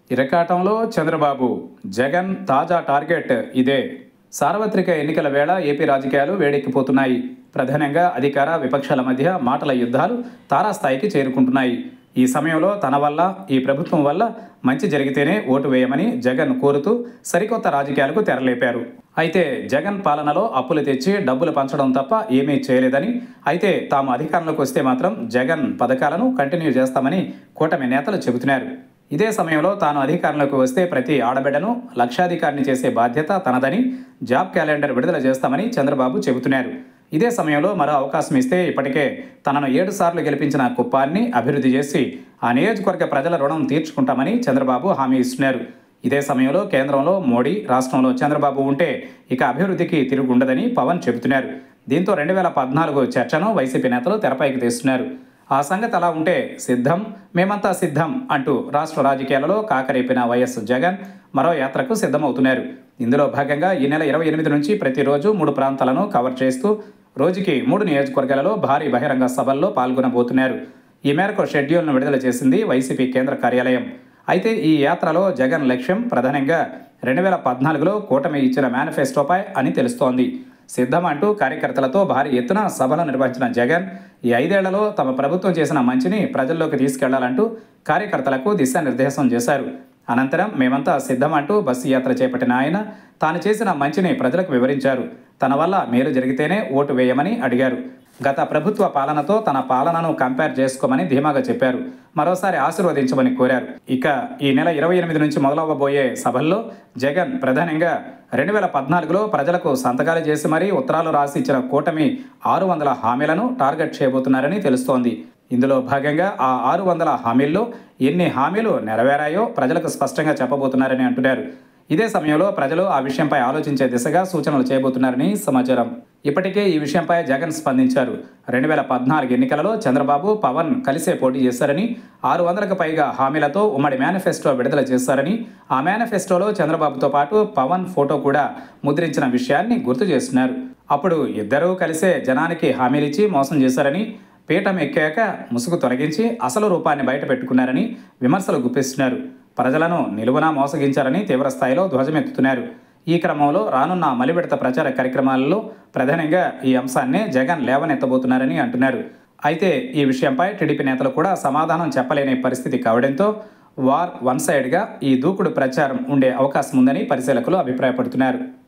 ఇరకాటంలో చంద్రబాబు జగన్ తాజా టార్గెట్ ఇదే సార్వత్రిక ఎన్నికల వేళ ఏపీ రాజకీయాలు వేడెక్కిపోతున్నాయి ప్రధానంగా అధికార విపక్షాల మధ్య మాటల యుద్ధాలు తారాస్థాయికి చేరుకుంటున్నాయి ఈ సమయంలో తన వల్ల ఈ ప్రభుత్వం వల్ల మంచి జరిగితేనే ఓటు వేయమని జగన్ కోరుతూ సరికొత్త రాజకీయాలకు తెరలేపారు అయితే జగన్ పాలనలో అప్పులు తెచ్చి డబ్బులు పంచడం తప్ప ఏమీ చేయలేదని అయితే తాము అధికారంలోకి వస్తే మాత్రం జగన్ పథకాలను కంటిన్యూ చేస్తామని కూటమి నేతలు చెబుతున్నారు ఇదే సమయంలో తాను అధికారంలోకి వస్తే ప్రతి ఆడబిడ్డను లక్షాధికారిని చేసే బాధ్యత తనదని జాబ్ క్యాలెండర్ విడుదల చేస్తామని చంద్రబాబు చెబుతున్నారు ఇదే సమయంలో మరో అవకాశం ఇస్తే ఇప్పటికే తనను ఏడు సార్లు గెలిపించిన కుప్పాన్ని అభివృద్ధి చేసి ఆ నియోజకవర్గ ప్రజల రుణం తీర్చుకుంటామని చంద్రబాబు హామీ ఇస్తున్నారు ఇదే సమయంలో కేంద్రంలో మోడీ రాష్ట్రంలో చంద్రబాబు ఉంటే ఇక అభివృద్ధికి తిరుగుండదని పవన్ చెబుతున్నారు దీంతో రెండు వేల పద్నాలుగు చర్చను వైసీపీ నేతలు తెరపైకి తీస్తున్నారు ఆ సంగతి అలా ఉంటే సిద్ధం మేమంతా సిద్ధం అంటూ రాష్ట్ర రాజకీయాలలో కాకరేపిన వైఎస్ జగన్ మరో యాత్రకు సిద్ధమవుతున్నారు ఇందులో భాగంగా ఈ నెల ఇరవై ఎనిమిది నుంచి ప్రతిరోజు మూడు ప్రాంతాలను కవర్ చేస్తూ రోజుకి మూడు నియోజకవర్గాలలో భారీ బహిరంగ సభల్లో పాల్గొనబోతున్నారు ఈ మేరకు షెడ్యూల్ను విడుదల చేసింది వైసీపీ కేంద్ర కార్యాలయం అయితే ఈ యాత్రలో జగన్ లక్ష్యం ప్రధానంగా రెండు వేల పద్నాలుగులో కూటమి ఇచ్చిన మేనిఫెస్టోపై అని తెలుస్తోంది సిద్ధం అంటూ కార్యకర్తలతో భారీ ఎత్తున సభలు నిర్వహించిన జగన్ ఈ ఐదేళ్లలో తమ ప్రభుత్వం చేసిన మంచిని ప్రజల్లోకి తీసుకెళ్లాలంటూ కార్యకర్తలకు దిశానిర్దేశం చేశారు అనంతరం మేమంతా సిద్ధమంటూ బస్సు యాత్ర చేపట్టిన ఆయన తాను చేసిన మంచిని ప్రజలకు వివరించారు తన వల్ల మేలు జరిగితేనే ఓటు వేయమని అడిగారు గత ప్రభుత్వ పాలనతో తన పాలనను కంపేర్ చేసుకోమని ధీమాగా చెప్పారు మరోసారి ఆశీర్వదించమని కోరారు ఇక ఈ నెల ఇరవై ఎనిమిది నుంచి మొదలవ్వబోయే సభల్లో జగన్ ప్రధానంగా రెండు వేల పద్నాలుగులో ప్రజలకు సంతకాలు చేసి మరీ ఉత్తరాలు రాసి ఇచ్చిన కూటమి ఆరు వందల హామీలను టార్గెట్ చేయబోతున్నారని తెలుస్తోంది ఇందులో భాగంగా ఆ ఆరు వందల హామీల్లో ఎన్ని హామీలు నెరవేరాయో ప్రజలకు స్పష్టంగా చెప్పబోతున్నారని అంటున్నారు ఇదే సమయంలో ప్రజలు ఆ విషయంపై ఆలోచించే దిశగా సూచనలు చేయబోతున్నారని సమాచారం ఇప్పటికే ఈ విషయంపై జగన్ స్పందించారు రెండు వేల పద్నాలుగు ఎన్నికలలో చంద్రబాబు పవన్ కలిసే పోటీ చేశారని ఆరు వందలకు పైగా హామీలతో ఉమ్మడి మేనిఫెస్టో విడుదల చేశారని ఆ మేనిఫెస్టోలో చంద్రబాబుతో పాటు పవన్ ఫోటో కూడా ముద్రించిన విషయాన్ని గుర్తు చేస్తున్నారు అప్పుడు ఇద్దరూ కలిసే జనానికి హామీలిచ్చి మోసం చేశారని పీఠం ఎక్కాక ముసుగు తొలగించి అసలు రూపాన్ని బయట పెట్టుకున్నారని విమర్శలు గుప్పిస్తున్నారు ప్రజలను నిలువునా మోసగించారని తీవ్రస్థాయిలో ధ్వజమెత్తుతున్నారు ఈ క్రమంలో రానున్న మలివిడత ప్రచార కార్యక్రమాలలో ప్రధానంగా ఈ అంశాన్నే జగన్ లేవనెత్తబోతున్నారని అంటున్నారు అయితే ఈ విషయంపై టీడీపీ నేతలు కూడా సమాధానం చెప్పలేని పరిస్థితి కావడంతో వార్ వన్ సైడ్గా ఈ దూకుడు ప్రచారం ఉండే అవకాశం ఉందని పరిశీలకులు అభిప్రాయపడుతున్నారు